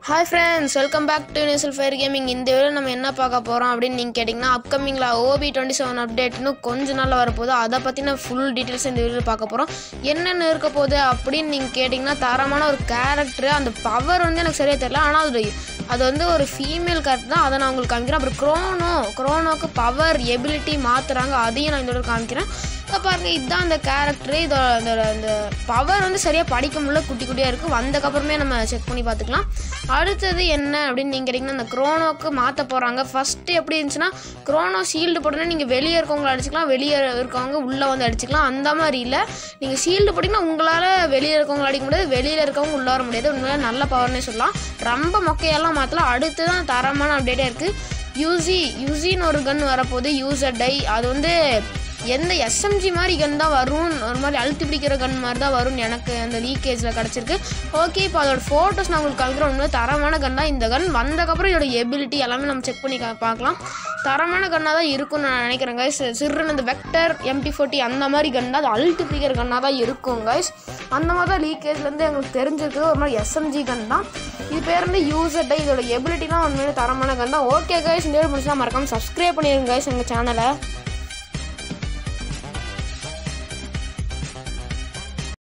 hi friends welcome back to Universal Fire Gaming இந்த video நம்ம என்ன பார்க்க போகிறோம் அப்படின்னு நீங்கள் கேட்டிங்கன்னா அப்கமிங்கில் ஓபி டுவெண்ட்டி செவன் அப்டேட்னு கொஞ்ச நாள் வரப்போகுது அதை பற்றின ஃபுல் டீட்டெயில்ஸ் இந்த வீடியோவில் பார்க்க போகிறோம் என்னென்ன இருக்க போகுது அப்படின்னு நீங்கள் கேட்டிங்கன்னா தரமான ஒரு கேரக்டர் அந்த பவர் வந்து எனக்கு சரியாக தெரியல ஆனால் அது அது வந்து ஒரு ஃபீமேல் கேரக்டர் தான் அதை நான் உங்களுக்கு காமிக்கிறேன் அப்புறம் க்ரோனோ க்ரோனோக்கு பவர் எபிலிட்டி மாற்றுறாங்க அதையும் நான் இந்த வீடியோவில் காமிக்கிறேன் இப்போ பாருங்க இதுதான் அந்த கேரக்டரு இதோட அந்த அந்த பவர் வந்து சரியாக படிக்க முடியல குட்டி குட்டியாக இருக்குது வந்தக்கப்புறமே நம்ம செக் பண்ணி பார்த்துக்கலாம் அடுத்தது என்ன அப்படின்னு நீங்கள் கேட்டிங்கன்னா அந்த க்ரோனோக்கு மாற்ற போகிறாங்க ஃபஸ்ட்டு எப்படி இருந்துச்சுன்னா க்ரோனோ ஷீல்டு போட்டோன்னா நீங்கள் வெளியே இருக்கவங்கள அடிச்சுக்கலாம் வெளியே இருக்கவங்க உள்ளே வந்து அடிச்சுக்கலாம் அந்த மாதிரி இல்லை நீங்கள் ஷீல்டு போட்டிங்கன்னா உங்களால் வெளியே இருக்கவங்க அடிக்க முடியாது வெளியில் இருக்கவங்க உள்ளே வர முடியாது உண்மையில நல்ல பவர்னே சொல்லலாம் ரொம்ப மொக்கையெல்லாம் மாற்றலாம் அடுத்து தான் தரமான அப்டேட்டே இருக்குது யூசி யூசின்னு ஒரு கன் வரப்போகுது யூசர் டை அது வந்து எந்த எஸ்எம்ஜி மாதிரி கன் தான் வரும் ஒரு மாதிரி அழுத்தி பிடிக்கிற கன் மாதிரி தான் வரும்னு எனக்கு அந்த லீக்கேஜில் கிடச்சிருக்கு ஓகே இப்போ அதோட ஃபோட்டோஸ் நான் உங்களுக்கு காமிக்கிறேன் உண்மையாக தரமான கன் தான் இந்த கன் வந்தக்கப்புறம் இதோட எபிலிட்டி எல்லாமே நம்ம செக் பண்ணி கா- பார்க்கலாம் தரமான கன்னாக தான் இருக்கும்னு நான் நினைக்கிறேன் கைஸ் சிறுன்னு இந்த வெக்டர் எம்பி ஃபோர்ட்டி அந்த மாதிரி கன் தான் அது அழுத்தி பிடிக்கிற கன்னாக தான் இருக்கும் கைஸ் அந்த மாதிரி தான் லீக்கேஜ்லேருந்து எங்களுக்கு தெரிஞ்சிருக்குது ஒரு மாதிரி எஸ்எம்ஜி கன் தான் இது பேர் வந்து யூசர் டை இதோட எபிலிட்டிலாம் உண்மையிலே தரமான கன் தான் ஓகே கைஸ் இந்த வீடியோ முடிச்சுனா மறக்காம சப்ஸ்கிரைப் பண்ணிடுங்க கைஸ் எங்கள் சேனலை